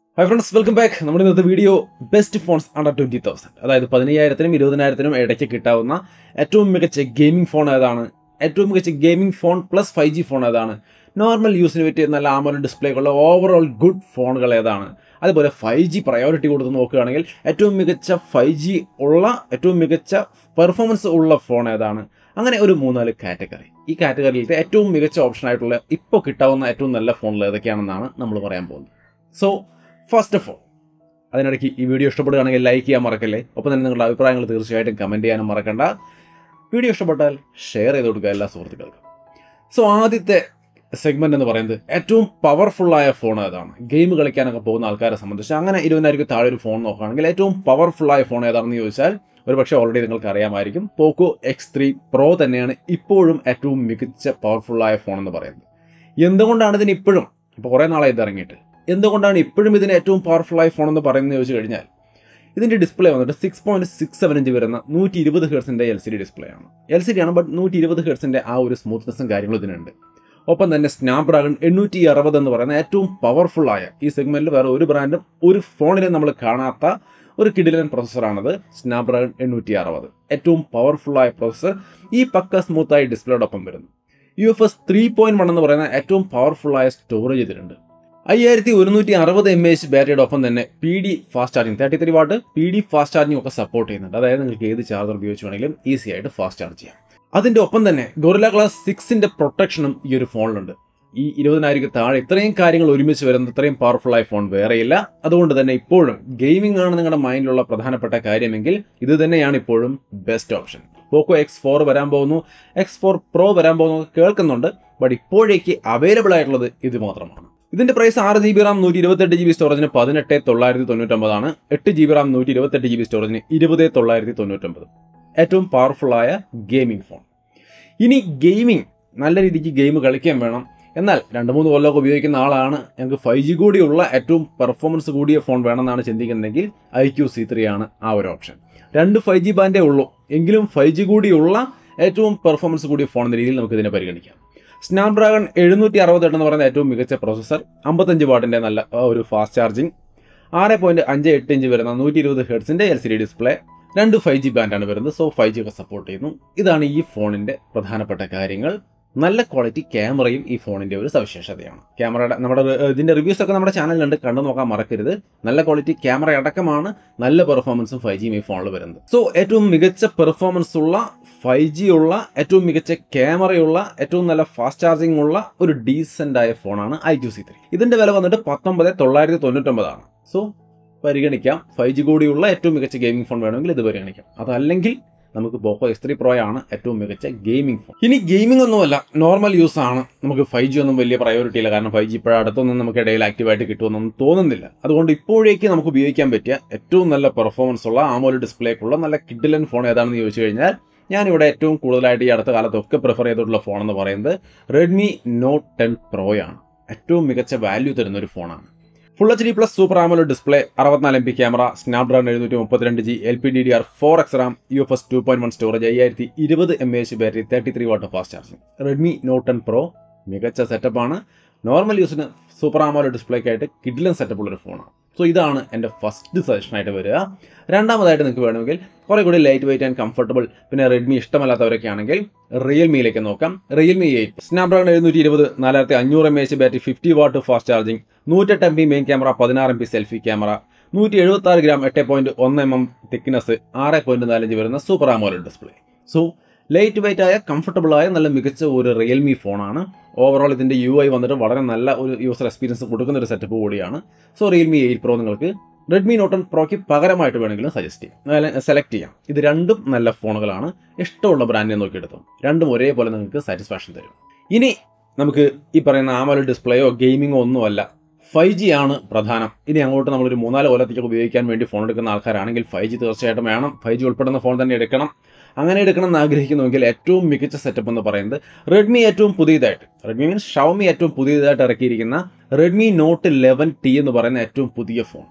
hi friends welcome back നമ്മുടെ ഇന്നത്തെ video best phones under twenty thousand അതായത് പതിനയ്യായിരത്തിനും ഇരുപതിനായിരത്തിനും ഇടയ്ക്ക് കിട്ടാവുന്ന ഏറ്റവും മികച്ച ഗെയിമിംഗ് ഫോൺ ഏതാണ് ഏറ്റവും മികച്ച gaming phone plus five G phone ഏതാണ് നോർമൽ യൂസിന് പറ്റിയ നല്ല ആമോല ഡിസ്പ്ലേ ഉള്ള ഓവറോൾ ഗുഡ് ഫോണുകൾ ഏതാണ് അതുപോലെ ഫൈവ് ജി പ്രയോറിറ്റി കൊടുത്ത് നോക്കുകയാണെങ്കിൽ ഏറ്റവും മികച്ച ഫൈവ് ജി ഉള്ള ഏറ്റവും മികച്ച പെർഫോമൻസ് ഉള്ള ഫോൺ ഏതാണ് അങ്ങനെ ഒരു മൂന്നാല് കാറ്റഗറി ഈ കാറ്റഗറിയിലത്തെ ഏറ്റവും മികച്ച ഓപ്ഷൻ ആയിട്ടുള്ള ഇപ്പോൾ കിട്ടാവുന്ന ഏറ്റവും നല്ല ഫോണുകൾ ഏതൊക്കെയാണെന്നാണ് നമ്മൾ പറയാൻ പോകുന്നത് സോ ഫസ്റ്റ് ഓഫ് ഓൾ അതിനിടയ്ക്ക് ഈ വീഡിയോ ഇഷ്ടപ്പെടുകയാണെങ്കിൽ ലൈക്ക് ചെയ്യാൻ മറക്കല്ലേ ഒപ്പം തന്നെ നിങ്ങളുടെ അഭിപ്രായങ്ങൾ തീർച്ചയായിട്ടും കമൻറ്റ് ചെയ്യാനും മറക്കണ്ട വീഡിയോ ഇഷ്ടപ്പെട്ടാൽ ഷെയർ ചെയ്ത് കൊടുക്കുക എല്ലാ സുഹൃത്തുക്കൾക്കും സോ ആദ്യത്തെ സെഗ്മെന്റ് എന്ന് പറയുന്നത് ഏറ്റവും പവർഫുള്ളായ ഫോൺ ഏതാണ് ഗെയിം കളിക്കാനൊക്കെ പോകുന്ന ആൾക്കാരെ സംബന്ധിച്ച് അങ്ങനെ ഇരുപതിനായിരം താഴെ ഒരു ഫോൺ നോക്കുകയാണെങ്കിൽ ഏറ്റവും പവർഫുള്ളായ ഫോൺ ഏതാണെന്ന് ചോദിച്ചാൽ ഒരു പക്ഷേ ഓൾറെഡി നിങ്ങൾക്ക് അറിയാമായിരിക്കും പോക്കോ എക്സ് ത്രീ പ്രോ തന്നെയാണ് ഇപ്പോഴും ഏറ്റവും മികച്ച പവർഫുള്ളായ ഫോൺ എന്ന് പറയുന്നത് എന്തുകൊണ്ടാണ് ഇതിന് ഇപ്പോഴും ഇപ്പോൾ കുറേ നാളായി ഇത് ഇറങ്ങിയിട്ട് എന്തുകൊണ്ടാണ് ഇപ്പോഴും ഇതിന് ഏറ്റവും പവർഫുള്ളായ ഫോൺ എന്ന് പറയുന്നത് ചോദിച്ചു കഴിഞ്ഞാൽ ഇതിൻ്റെ ഡിസ്പ്ലേ വന്നിട്ട് six point six seven inch വരുന്ന നൂറ്റി ഇരുപത് ഹേഴ്സിൻ്റെ എൽ സി ഡി ഡിസ്പ്ലേ ആണ് എൽ സി ഡി ആണ് ബട്ട് നൂറ്റി ഇരുപത് ഹേഴ്സിൻ്റെ ആ ഒരു സ്മൂത്ത്നെസ്സും കാര്യങ്ങളും ഇതിനുണ്ട് ഒപ്പം തന്നെ സ്നാപ്ഡ്രാഗൺ എണ്ണൂറ്റി അറുപത് എന്ന് പറയുന്ന ഏറ്റവും പവർഫുള്ളായ ഈ സെഗ്മെന്റിൽ വേറെ ഒരു ബ്രാൻഡും ഒരു ഫോണിലും നമ്മൾ കാണാത്ത ഒരു കിഡിലൻ പ്രോസസ്സറാണത് സ്നാപ്ഡ്രാഗൺ എണ്ണൂറ്റി അറുപത് ഏറ്റവും പവർഫുള്ളായ പ്രോസസ്സർ ഈ പക്ക സ്മൂത്തായി ഡിസ്പ്ലേയോടൊപ്പം വരുന്നു U F S three point one എന്ന് പറയുന്ന ഏറ്റവും പവർഫുള്ളായ സ്റ്റോറേജ് ഇതിലുണ്ട് അയ്യായിരത്തി ഒരുന്നൂറ്റി അറുപത് എം എച്ച് ബാറ്ററിയുടെ ഒപ്പം തന്നെ P D fast charging thirty three watt P D fast charging ഒക്കെ സപ്പോർട്ട് ചെയ്യുന്നുണ്ട് അതായത് നിങ്ങൾക്ക് ഏത് ചാർജർ ഉപയോഗിച്ച് വേണമെങ്കിലും ഈസി ആയിട്ട് ഫാസ്റ്റ് ചാർജ് ചെയ്യാം അതിന്റെ ഒപ്പം തന്നെ ഗൊറില ഗ്ലാസ് സിക്സിന്റെ പ്രൊട്ടക്ഷനും ഈ ഒരു ഫോണിലുണ്ട് ഈ ഇരുപതിനായിരം താഴെ ഇത്രയും കാര്യങ്ങൾ ഒരുമിച്ച് വരുന്ന ഇത്രയും പവർഫുൾ ആയ ഫോൺ വേറെയില്ല അതുകൊണ്ട് തന്നെ ഇപ്പോഴും ഗെയിമിംഗ് ആണ് നിങ്ങളുടെ മൈൻഡിലുള്ള പ്രധാനപ്പെട്ട കാര്യമെങ്കിൽ ഇത് തന്നെയാണ് ഇപ്പോഴും best option Poco X four വരാൻ പോകുന്നു എക്സ് ഫോർ പ്രോ വരാൻ പോകുന്നു കേൾക്കുന്നുണ്ട് ബട്ട് ഇപ്പോഴേക്ക് അവൈലബിൾ ആയിട്ടുള്ളത് ഇത് മാത്രമാണ് ഇതിന്റെ പ്രൈസ് ആറ് ജി ബി റാം നൂറ്റി ഇരുപത്തെട്ട് ജി ബി സ്റ്റോറേജിന് പതിനെട്ട് തൊള്ളായിരത്തി തൊണ്ണൂറ്റൊമ്പതാണ് എട്ട് ജി ബി റാം നൂറ്റി ഇരുപത്തെട്ട് ജി ബി സ്റ്റോറേജിന് ഇരുപത് തൊള്ളായിരത്തി തൊണ്ണൂറ്റൊമ്പത് ഏറ്റവും പവർഫുള്ളായ ഗെയിമിംഗ് ഫോൺ ഇനി ഗെയിമിംഗ് നല്ല രീതിക്ക് ഗെയിം കളിക്കാൻ വേണം എന്നാൽ രണ്ട് മൂന്ന് കൊല്ലമൊക്കെ ഉപയോഗിക്കുന്ന ആളാണ് ഞങ്ങൾക്ക് ഫൈവ് ജി കൂടിയുള്ള ഏറ്റവും പെർഫോമൻസ് കൂടിയ ഫോൺ വേണമെന്നാണ് ചിന്തിക്കുന്നതെങ്കിൽ ഐ ക്യു സി ത്രീ ആണ് ആ ഒരു ഓപ്ഷൻ രണ്ട് ഫൈവ് ജി ബാൻഡേ ഉള്ളൂ എങ്കിലും ഫൈവ് ജി കൂടിയുള്ള ഏറ്റവും പെർഫോമൻസ് കൂടിയ ഫോൺ എന്ന രീതിയിൽ നമുക്ക് ഇതിനെ പരിഗണിക്കാം സ്നാപ്ഡ്രാഗൺ എഴുന്നൂറ്റി അറുപത്തെട്ട് എന്ന് പറയുന്ന ഏറ്റവും മികച്ച പ്രോസസ്സർ അമ്പത്തഞ്ച് വാട്ടിൻ്റെ നല്ല ആ, ഒരു ഫാസ്റ്റ് ചാർജിങ് ആറ് പോയിന്റ് അഞ്ച് എട്ട് ഇഞ്ച് വരുന്ന നൂറ്റി ഇരുപത് ഹെർട്സിൻ്റെ എൽ സി ഡി ഡിസ്പ്ലേ രണ്ട് ഫൈവ് ജി ബാൻഡാണ് വരുന്നത് സോ ഫൈവ് ജി ഒക്കെ സപ്പോർട്ട് ചെയ്യുന്നു ഇതാണ് ഈ ഫോണിൻ്റെ പ്രധാനപ്പെട്ട കാര്യങ്ങൾ നല്ല ക്വാളിറ്റി ക്യാമറയും ഈ ഫോണിൻ്റെ ഒരു സവിശേഷതയാണ് ക്യാമറയുടെ നമ്മുടെ റി- ഇതിൻ്റെ റിവ്യൂസ് ഒക്കെ നമ്മുടെ ചാനലിലുണ്ട് കണ്ടു നോക്കാൻ മറക്കരുത് നല്ല ക്വാളിറ്റി ക്യാമറ അടക്കമാണ് നല്ല പെർഫോമൻസും ഫൈവ് ജിയും ഈ ഫോണിൽ വരുന്നത് സോ ഏറ്റവും മികച്ച പെർഫോമൻസ് ഉള്ള ഫൈവ് ജി ഉള്ള ഏറ്റവും മികച്ച ക്യാമറയുള്ള ഏറ്റവും നല്ല ഫാസ്റ്റ് ചാർജിംഗ് ഉള്ള ഒരു ഡീസൻ്റ് ആയ ഫോണാണ് ഐ ക്യു സി ത്രീ ഇതിൻ്റെ വില വന്നിട്ട് പത്തൊമ്പത് തൊള്ളായിരത്തി തൊണ്ണൂറ്റൊമ്പതാണ് സോ പരിഗണിക്കാം ഫൈവ് ജി കൂടിയുള്ള ഏറ്റവും മികച്ച ഗെയിമിംഗ് ഫോൺ വേണമെങ്കിൽ ഇത് പരിഗണിക്കാം അതല്ലെങ്കിൽ നമുക്ക് പോക്കോ എക്സ് ത്രീ പ്രോ ആണ് ഏറ്റവും മികച്ച ഗെയിമിംഗ് ഫോൺ ഇനി ഗെയിമിംഗ് ഒന്നുമല്ല നോർമൽ യൂസ് ആണ് നമുക്ക് ഫൈവ് ജി ഒന്നും വലിയ പ്രയോറിറ്റി ഇല്ല കാരണം ഫൈവ് ജി ഇപ്പോഴും അടുത്തൊന്നും നമുക്ക് ഇടയിൽ ആക്റ്റീവായിട്ട് കിട്ടുമെന്നൊന്നും തോന്നുന്നില്ല അതുകൊണ്ട് ഇപ്പോഴേക്ക് നമുക്ക് ഉപയോഗിക്കാൻ പറ്റിയ ഏറ്റവും നല്ല പെർഫോമൻസ് ഉള്ള ആമോല് ഡിസ്പ്ലേക്കുള്ള നല്ല കിഡിലൻ ഫോൺ ഏതാണെന്ന് ചോദിച്ചു കഴിഞ്ഞാൽ ഞാനിവിടെ ഏറ്റവും കൂടുതലായിട്ട് ഈ അടുത്ത കാലത്തൊക്കെ പ്രിഫർ ചെയ്തിട്ടുള്ള ഫോൺ എന്ന് പറയുന്നത് റെഡ്മി നോട്ട് ടെൻ പ്രോയാണ് ഏറ്റവും മികച്ച വാല്യൂ തരുന്ന ഒരു ഫോണാണ് full H D plus super AMOLED display അറുപത്തിനാല് എം പി ക്യാമറ സ്നാപ്ഡ്രാഗൺ എഴുന്നൂറ്റി മുപ്പത്തിരണ്ട് G L P D D R four X RAM U F S two point one storage അയ്യായിരത്തി ഇരുപത് M H battery thirty three watt fast charging Redmi note ten pro മികച്ച സെറ്റപ്പാണ് normal യൂസിന് super ആമോലോ ഡിസ്പ്ലേക്കായിട്ട് കിഡിലൻ setup ഉള്ളൊരു ഫോണാണ് so ഇതാണ് എൻ്റെ ഫസ്റ്റ് സജഷനായിട്ട് വരിക രണ്ടാമതായിട്ട് നിങ്ങൾക്ക് വേണമെങ്കിൽ കുറേ കൂടി ലൈറ്റ് വെയിറ്റ് ആൻഡ് കംഫർട്ടബിൾ പിന്നെ റെഡ്മി ഇഷ്ടമല്ലാത്തവരൊക്കെ ആണെങ്കിൽ റിയൽമിയിലേക്ക് നോക്കാം റിയൽമി എയ്റ്റ് സ്നാപ്ഡ്രാഗൺ എഴുന്നൂറ്റി ഇരുപത് നാലായിരത്തി അഞ്ഞൂറ് M H battery fifty watt fast charging നൂറ്റെട്ട് എം പി മെയിൻ ക്യാമറ പതിനാറ് എം പി സെൽഫി ക്യാമറ നൂറ്റി എഴുപത്തി ആറ് ഗ്രാം എട്ട് പോയിന്റ് ഒന്ന് എം എം തിക്നെസ് ആറ് പോയിന്റ് നാലഞ്ച് വരുന്ന super AMOLED display so light weight ആയ കംഫർട്ടബിൾ ആയ നല്ല മികച്ച ഒരു റിയൽമി ഫോണാണ് ഓവറോൾ ഇതിൻ്റെ യു ഐ വന്നിട്ട് വളരെ നല്ല ഒരു യൂസർ എക്സ്പീരിയൻസ് കൊടുക്കുന്ന ഒരു സെറ്റപ്പ് കൂടിയാണ് സോ റിയൽമി എയ്റ്റ് പ്രോ നിങ്ങൾക്ക് റെഡ്മി നോട്ടൺ പ്രോയ്ക്ക് പകരമായിട്ട് വേണമെങ്കിലും സജസ്റ്റ് ചെയ്യാം സെലക്ട് ചെയ്യാം ഇത് രണ്ടും നല്ല ഫോണുകളാണ് ഇഷ്ടമുള്ള ബ്രാൻഡിനെ നോക്കിയെടുത്തു രണ്ടും ഒരേപോലെ നിങ്ങൾക്ക് സാറ്റിസ്ഫാക്ഷൻ തരും ഇനി നമുക്ക് ഈ പറയുന്ന ആമോലോ ഡിസ്പ്ലേയോ ഗെയിമിങ്ങോ ഒന്നുമല്ല ഫൈവ് ജി ആണ് പ്രധാനം ഇനി അങ്ങോട്ട് നമ്മളൊരു മൂന്നാല് കൊല്ലത്തേക്ക് ഉപയോഗിക്കാൻ വേണ്ടി ഫോൺ എടുക്കുന്ന ആൾക്കാരാണെങ്കിൽ ഫൈവ് ജി തീർച്ചയായിട്ടും വേണം ഫൈവ് ജി ഉൾപ്പെടുന്ന ഫോൺ തന്നെ എടുക്കണം അങ്ങനെ എടുക്കണം എന്ന് ആഗ്രഹിക്കുന്നുവെങ്കിൽ ഏറ്റവും മികച്ച സെറ്റപ്പ് എന്ന് പറയുന്നത് റെഡ്മി ഏറ്റവും പുതിയതായിട്ട് റെഡ്മി മീൻസ് ഷവമി ഏറ്റവും പുതിയതായിട്ട് ഇറക്കിയിരിക്കുന്ന റെഡ്മി നോട്ട് ലെവൻ ടി എന്ന് പറയുന്ന ഏറ്റവും പുതിയ ഫോൺ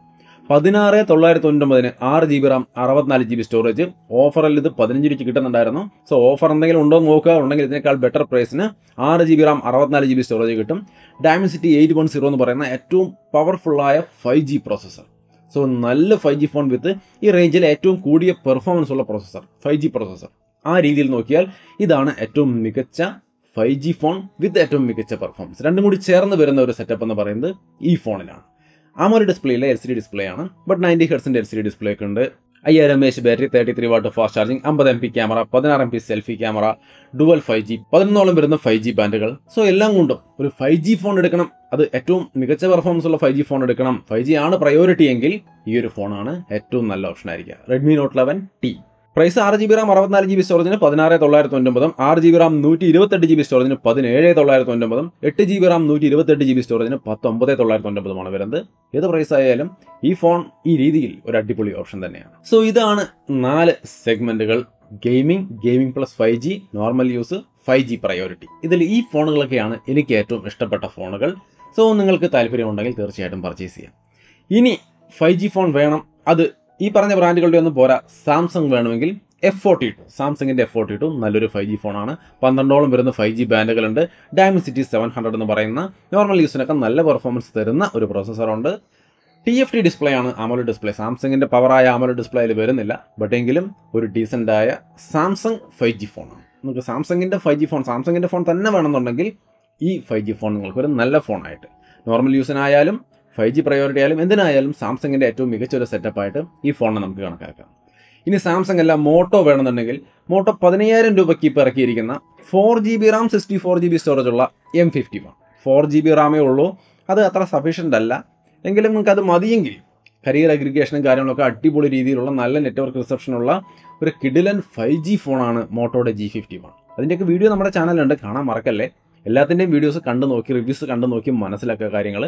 പതിനാറ് തൊള്ളായിരത്തി തൊണ്ണൂറ്റൊമ്പതിന് ആറ് ജി ബി റാം അറുപത്തിനാല് ജി ബി സ്റ്റോറേജ് ഓഫറിൽ ഇത് പതിനഞ്ച് രൂപയ്ക്ക് കിട്ടുന്നുണ്ടായിരുന്നു സോ ഓഫർ എന്തെങ്കിലും ഉണ്ടോ എന്ന് നോക്കുക ഉണ്ടെങ്കിൽ ഇതിനേക്കാൾ ബെറ്റർ പ്രൈസിന് ആറ് ജി ബി റാം അറുപത്തിനാല് ജി ബി സ്റ്റോറേജ് കിട്ടും ഡയമൻസിറ്റി എയ്റ്റ് വൺ സീറോ എന്ന് പറയുന്ന ഏറ്റവും പവർഫുള്ളായ ഫൈവ് ജി പ്രോസസ്സർ സോ നല്ല ഫൈവ് ജി ഫോൺ വിത്ത് ഈ റേഞ്ചിൽ ഏറ്റവും കൂടിയ പെർഫോമൻസ് ഉള്ള പ്രോസസ്സർ ഫൈവ് ജി പ്രോസസ്സർ ആ രീതിയിൽ നോക്കിയാൽ ഇതാണ് ഏറ്റവും മികച്ച ഫൈവ് ജി ഫോൺ വിത്ത് ഏറ്റവും മികച്ച പെർഫോമൻസ് രണ്ടും കൂടി ചേർന്ന് വരുന്ന ഒരു സെറ്റപ്പ് എന്ന് പറയുന്നത് ഈ ഫോണിലാണ് ആമൊരു ഡിസ്പ്ലേയിലെ എൽ സി ഡി ഡിസ്പ്ലേ ആണ് ബട്ട് നയൻറ്റി ഹെർസിൻ്റെ എൽ സി ഡി ഡിസ്പ്ലേ ഒക്കെ ഉണ്ട് അയ്യായിരം M H battery thirty three watt fast charging അമ്പത് എം പി ക്യാമറ പതിനാറ് M P selfie camera dual five G പതിനൊന്നോളം വരുന്ന ഫൈവ് ജി ബാൻഡുകൾ സോ എല്ലാം കൊണ്ടും ഒരു ഫൈവ് ജി ഫോൺ എടുക്കണം അത് ഏറ്റവും മികച്ച പെർഫോമൻസ് ഉള്ള ഫൈവ് ജി ഫോൺ എടുക്കണം ഫൈവ് ജി ആണ് പ്രയോറിറ്റി എങ്കിൽ ഈ ഒരു ഫോണാണ് ഏറ്റവും നല്ല ഓപ്ഷൻ ആയിരിക്കുക Redmi note eleven T price ആറ് ജി ബി റാം അറുപത്തിനാല് ജി ബി സ്റ്റോറേജിന് പതിനാറ് തൊള്ളായിരത്തി തൊണ്ണൂറ്റൊമ്പതും ആറ് ജി ബി റാം നൂറ്റി ഇരുപത്തെട്ട് ജി ബി സ്റ്റോറേജിന് പതിനേഴ് തൊള്ളായിരത്തി തൊണ്ണൂറ്റൊമ്പതും എട്ട് ജി ബി റാം നൂറ്റി ഇരുപത്തെട്ട് ജി ബി സ്റ്റോറേജിന് പത്തൊമ്പത് തൊള്ളായിരത്തി തൊണ്ണൂറ്റൊമ്പതുമാണ് വരുന്നത് ഏത് പ്രൈസ് ആയാലും ഈ ഫോൺ ഈ രീതിയിൽ ഒരു അടിപൊളി ഓപ്ഷൻ തന്നെയാണ് സോ ഇതാണ് നാല് സെഗ്മെന്റുകൾ gaming gaming plus five G normal use five G priority ഇതിൽ ഈ ഫോണുകളൊക്കെയാണ് എനിക്ക് ഏറ്റവും ഇഷ്ടപ്പെട്ട ഫോണുകൾ സോ നിങ്ങൾക്ക് താല്പര്യമുണ്ടെങ്കിൽ തീർച്ചയായിട്ടും പർച്ചേസ് ചെയ്യാം ഇനി ഫൈവ് ജി ഫോൺ വേണം അത് ഈ പറഞ്ഞ ബ്രാൻഡുകളുടെ ഒന്നും പോരാ സാംസങ് വേണമെങ്കിൽ എഫ് ഫോർട്ടി ടു സാംസങ്ങിൻ്റെ എഫ് ഫോർട്ടി ടു നല്ലൊരു ഫൈവ് ജി ഫോണാണ് പന്ത്രണ്ടോളം വരുന്ന ഫൈവ് ജി ബാൻഡുകളുണ്ട് ഡയമസിറ്റി സെവൻ ഹൺഡ്രഡ് എന്ന് പറയുന്ന നോർമൽ യൂസിനൊക്കെ നല്ല പെർഫോമൻസ് തരുന്ന ഒരു പ്രോസസ്സറുണ്ട് ടി എഫ് ടി ഡിസ്പ്ലേ ആണ് ആമോലോ ഡിസ്പ്ലേ സാംസങ്ങിൻ്റെ പവറായ ആമോലോ ഡിസ്പ്ലേ അതിൽ വരുന്നില്ല ബട്ട് എങ്കിലും ഒരു ഡീസൻ്റ് ആയ സാംസങ് ഫൈവ് ജി ഫോണാണ് നിങ്ങൾക്ക് സാംസങ്ങിൻ്റെ ഫൈവ് ജി ഫോൺ സാംസങ്ങിൻ്റെ ഫോൺ തന്നെ വേണമെന്നുണ്ടെങ്കിൽ ഈ ഫൈവ് ജി ഫോൺ നിങ്ങൾക്ക് ഒരു നല്ല ഫോണായിട്ട് നോർമൽ യൂസിനായാലും ഫൈവ് ജി പ്രയോറിറ്റി ആയാലും എന്തിനായാലും സാംസങ്ങിൻ്റെ ഏറ്റവും മികച്ച ഒരു സെറ്റപ്പായിട്ട് ഈ ഫോണിനെ നമുക്ക് കണക്കാക്കാം ഇനി സാംസങ് അല്ല മോട്ടോ വേണമെന്നുണ്ടെങ്കിൽ മോട്ടോ പതിനയ്യായിരം രൂപയ്ക്ക് ഇപ്പോൾ ഇറക്കിയിരിക്കുന്ന four G B RAM sixty four G B storage ഉള്ള M fifty one four G B റാമേ ഉള്ളൂ അത് അത്ര സഫീഷ്യൻ്റ് അല്ല എങ്കിലും നിങ്ങൾക്ക് അത് മതിയെങ്കിൽ കരിയർ അഗ്രിഗേഷനും കാര്യങ്ങളൊക്കെ അടിപൊളി രീതിയിലുള്ള നല്ല നെറ്റ്വർക്ക് റിസപ്ഷനുള്ള ഒരു കിഡിലൻ ഫൈവ് ജി ഫോണാണ് മോട്ടോയുടെ ജി ഫിഫ്റ്റി വൺ അതിൻ്റെയൊക്കെ വീഡിയോ നമ്മുടെ ചാനലുണ്ട് കാണാൻ മറക്കല്ലേ എല്ലാത്തിൻ്റെയും വീഡിയോസ് കണ്ടു നോക്കി റിവ്യൂസ് കണ്ടു നോക്കി മനസ്സിലാക്കുക കാര്യങ്ങൾ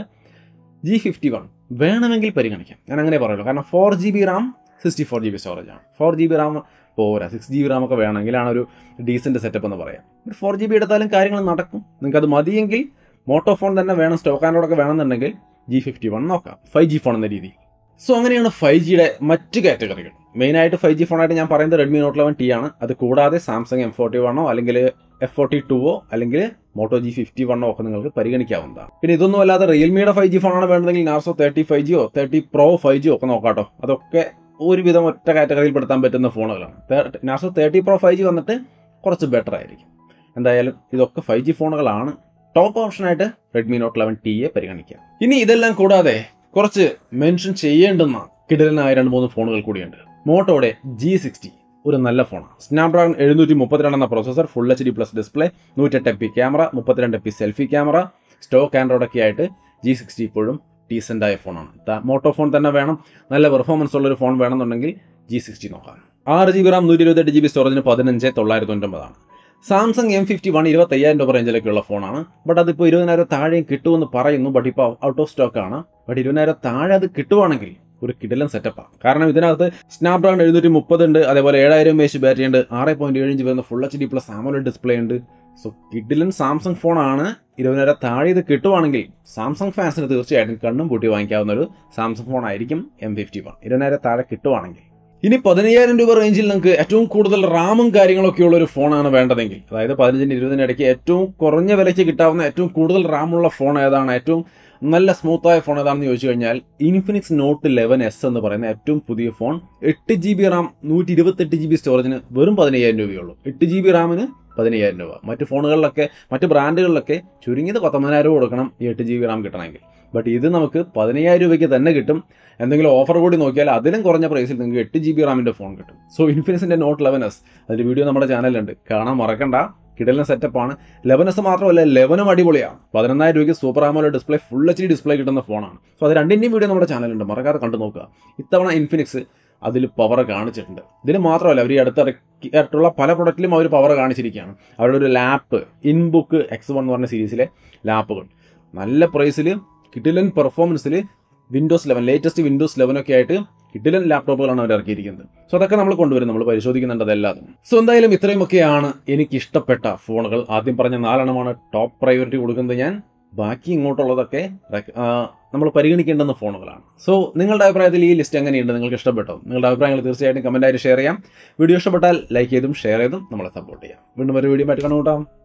ജി ഫിഫ്റ്റി വൺ വേണമെങ്കിൽ പരിഗണിക്കാം ഞാൻ അങ്ങനെ പറയുള്ളൂ കാരണം four G B RAM sixty four G B storage ആണ് ഫോർ ജി ബി റാം പോരാ സിക്സ് ജി ബി റാം ഒക്കെ വേണമെങ്കിലാണ് ഒരു ഡീസൻറ്റ് സെറ്റപ്പ് എന്ന് പറയാം ഒരു ഫോർ ജി ബി എടുത്താലും കാര്യങ്ങൾ നടക്കും നിങ്ങൾക്ക് അത് മതിയെങ്കിൽ മോട്ടോ ഫോൺ തന്നെ വേണം സ്റ്റോക്ക് ആൻഡ്രോയിഡൊക്കെ വേണമെന്നുണ്ടെങ്കിൽ ജി ഫിഫ്റ്റി വൺ നോക്കാം ഫൈവ് ജി ഫോൺ എന്ന രീതി സോ അങ്ങനെയാണ് ഫൈവ് ജിയുടെ മറ്റ് കാറ്റഗറികൾ മെയിനായിട്ട് ഫൈവ് ജി ഫോണായിട്ട് ഞാൻ പറയുന്നത് റെഡ്മി നോട്ട് ലെവൻ ടി ആണ് അത് കൂടാതെ സാംസങ് എം ഫോർട്ടി വണ്ണോ അല്ലെങ്കിൽ എഫ് ഫോർട്ടി ടുവോ അല്ലെങ്കിൽ മോട്ടോ ജി ഫിഫ്റ്റി വണ്ണോ ഒക്കെ നിങ്ങൾക്ക് പരിഗണിക്കാവുന്നതാണ് പിന്നെ ഇതൊന്നും അല്ലാതെ റിയൽമിയുടെ ഫൈവ് ജി ഫോണാണ് വേണ്ടതെങ്കിൽ നാർസോ തേർട്ടി ഫൈവ് ജിയോ തേർട്ടി പ്രോ ഫൈവ് ജിയോ ഒക്കെ നോക്കാട്ടോ അതൊക്കെ ഒരുവിധം ഒറ്റ കാറ്റഗറിയിൽ പെടുത്താൻ പറ്റുന്ന ഫോണുകളാണ് Narzo thirty pro five G വന്നിട്ട് കുറച്ച് ബെറ്റർ ആയിരിക്കും എന്തായാലും ഇതൊക്കെ ഫൈവ് ജി ഫോണുകളാണ് ടോപ്പ് ഓപ്ഷനായിട്ട് റെഡ്മി നോട്ട് ലെവൻ ടിയെ പരിഗണിക്കാം ഇനി ഇതെല്ലാം കൂടാതെ കുറച്ച് മെൻഷൻ ചെയ്യേണ്ടുന്ന കിടലനായ രണ്ട് മൂന്ന് ഫോണുകൾ കൂടിയുണ്ട് മോട്ടോയുടെ ജി സിക്സ്റ്റി ഒരു നല്ല ഫോണാണ് സ്നാപ്ഡ്രാഗൺ എഴുന്നൂറ്റി മുപ്പത്തിരണ്ട് എന്ന processor full H D plus display നൂറ്റെട്ട് എം പി ക്യാമറ മുപ്പത്തിരണ്ട് M P selfie camera stock Android ഒക്കെ ആയിട്ട് ജി സിക്സ്റ്റി ഇപ്പോഴും ഡീസൻ്റ് ആയ ഫോണാണ് മോട്ടോ ഫോൺ തന്നെ വേണം നല്ല പെർഫോമൻസ് ഉള്ള ഒരു ഫോൺ വേണമെന്നുണ്ടെങ്കിൽ ജി സിക്സ്റ്റി നോക്കാം ആറ് ജി ബി റാം നൂറ്റി ഇരുപത്തെട്ട് ജി ബി സ്റ്റോറേജിന് പതിനഞ്ച് തൊള്ളായിരത്തി തൊണ്ണൂറ്റൊമ്പതാണ് സാംസങ് എം ഫിഫ്റ്റി വൺ ഇരുപത്തയ്യായിരം രൂപ റേഞ്ചിലേക്കുള്ള ഫോണാണ് ബട്ട് അതിപ്പോൾ ഇരുപതിനായിരം താഴെയും കിട്ടുമെന്ന് പറയുന്നു ബട്ട് ഇപ്പോൾ ഔട്ട് ഓഫ് സ്റ്റോക്ക് ആണ് ബട്ട് ഇരുപതിനായിരം താഴെ അത് കിട്ടുവാണെങ്കിൽ ഒരു കിടലൻ സെറ്റപ്പാണ് കാരണം ഇതിനകത്ത് സ്നാപ്ഡ്രാഗൺ എഴുന്നൂറ്റി മുപ്പത് ഉണ്ട് അതേപോലെ ഏഴായിരം എച്ച് ബാറ്ററി ഉണ്ട് ആറ് പോയിന്റ് ഏഴ് ഇഞ്ച് വരുന്ന full H D plus AMOLED display ഉണ്ട് സോ കിഡിലൻ സാംസങ് ഫോണാണ് ഇരുപതിനായിരം താഴെ ഇത് കിട്ടുവാണെങ്കിൽ സാംസങ് ഫാൻസിന് തീർച്ചയായിട്ടും കണ്ണും പൂട്ടി വാങ്ങിക്കാവുന്ന ഒരു സാംസങ് ഫോൺ ആയിരിക്കും എം ഫിഫ്റ്റി വൺ ഇരുപതിനായിരം താഴെ കിട്ടുവാണെങ്കിൽ ഇനി പതിനയ്യായിരം രൂപ റേഞ്ചിൽ നിങ്ങൾക്ക് ഏറ്റവും കൂടുതൽ റാമും കാര്യങ്ങളൊക്കെ ഉള്ള ഒരു ഫോണാണ് വേണ്ടതെങ്കിൽ അതായത് പതിനഞ്ചിന് ഇരുപതിന് ഇടയ്ക്ക് ഏറ്റവും കുറഞ്ഞ വിലയ്ക്ക് കിട്ടാവുന്ന ഏറ്റവും കൂടുതൽ റാമുള്ള ഫോൺ ഏതാണ് ഏറ്റവും നല്ല സ്മൂത്തായ ഫോൺ ഏതാണെന്ന് ചോദിച്ചു കഴിഞ്ഞാൽ ഇൻഫിനിക്സ് നോട്ട് ലെവൻ എസ് എന്ന് പറയുന്ന ഏറ്റവും പുതിയ ഫോൺ എട്ട് ജി ബി റാം നൂറ്റി ഇരുപത്തെട്ട് ജി ബി സ്റ്റോറേജിന് വെറും പതിനയ്യായിരം രൂപയുള്ളൂ എട്ട് ജി ബി റാമിന് പതിനയ്യായിരം രൂപ മറ്റ് ഫോണുകളിലൊക്കെ മറ്റ് ബ്രാൻഡുകളിലൊക്കെ ചുരുങ്ങിയത് പത്തൊമ്പതിനായിരം കൊടുക്കണം ഈ എട്ട് ജി ബി റാം കിട്ടണമെങ്കിൽ ബട്ട് ഇത് നമുക്ക് പതിനയ്യായിരം രൂപയ്ക്ക് തന്നെ കിട്ടും എന്തെങ്കിലും ഓഫർ കൂടി നോക്കിയാൽ അതിലും കുറഞ്ഞ പ്രൈസിൽ നിങ്ങൾക്ക് എട്ട് ജി ബി റാമിൻ്റെ ഫോൺ കിട്ടും സോ ഇൻഫിനിക്സിൻ്റെ നോട്ട് ലെവൻ എസ് അതിൻ്റെ വീഡിയോ നമ്മുടെ ചാനലിലുണ്ട് കാണാൻ മറക്കണ്ട കിടലിന് സെറ്റപ്പാണ് ലെവൻ എസ് മാത്രമല്ല ലെവനും അടിപൊളിയാണ് പതിനൊന്നായിരം രൂപയ്ക്ക് super AMOLED display full H D display കിട്ടുന്ന ഫോണാണ് സോ അത് രണ്ടിൻ്റെയും വീഡിയോ നമ്മുടെ ചാനലുണ്ട് മറക്കാതെ കണ്ടു നോക്കുക ഇത്തവണ ഇൻഫിനിക്സ് അതിൽ പവർ കാണിച്ചിട്ടുണ്ട് ഇതിന് മാത്രമല്ല അവർ ഈ അടുത്തിറക്കിയിട്ടുള്ള പല പ്രൊഡക്റ്റിലും അവർ പവർ കാണിച്ചിരിക്കുകയാണ് അവരുടെ ഒരു ലാപ്പ് ഇൻബുക്ക് എക്സ് വൺ എന്ന് പറഞ്ഞ സീരീസിലെ ലാപ്പുകൾ നല്ല പ്രൈസിൽ കിട്ടിലൻ പെർഫോമൻസിൽ വിൻഡോസ് ലെവൻ ലേറ്റസ്റ്റ് വിൻഡോസ് ലെവനൊക്കെ ആയിട്ട് കിട്ടിലൻ ലാപ്ടോപ്പുകളാണ് അവർ ഇറക്കിയിരിക്കുന്നത് സോ അതൊക്കെ നമ്മൾ കൊണ്ടുവരും നമ്മൾ പരിശോധിക്കുന്നുണ്ട് അതെല്ലാതും സോ എന്തായാലും ഇത്രയുമൊക്കെയാണ് എനിക്ക് ഇഷ്ടപ്പെട്ട ഫോണുകൾ ആദ്യം പറഞ്ഞ നാലെണ്ണമാണ് ടോപ്പ് പ്രയോറിറ്റി കൊടുക്കുന്നത് ഞാൻ ബാക്കി ഇങ്ങോട്ടുള്ളതൊക്കെ നമ്മൾ പരിഗണിക്കേണ്ടുന്ന ഫോണുകളാണ് സോ നിങ്ങളുടെ അഭിപ്രായത്തിൽ ഈ ലിസ്റ്റ് എങ്ങനെയുണ്ട് നിങ്ങൾക്ക് ഇഷ്ടപ്പെട്ടോ നിങ്ങളുടെ അഭിപ്രായങ്ങൾ തീർച്ചയായിട്ടും കമൻറ്റായിട്ട് ഷെയർ ചെയ്യാം വീഡിയോ ഇഷ്ടപ്പെട്ടാൽ ലൈക്ക് ചെയ്തും ഷെയർ ചെയ്തും നമ്മളെ സപ്പോർട്ട് ചെയ്യാം വീണ്ടും ഒരു വീഡിയോ ആയിട്ട് കണ്ടുകൂട്ടാം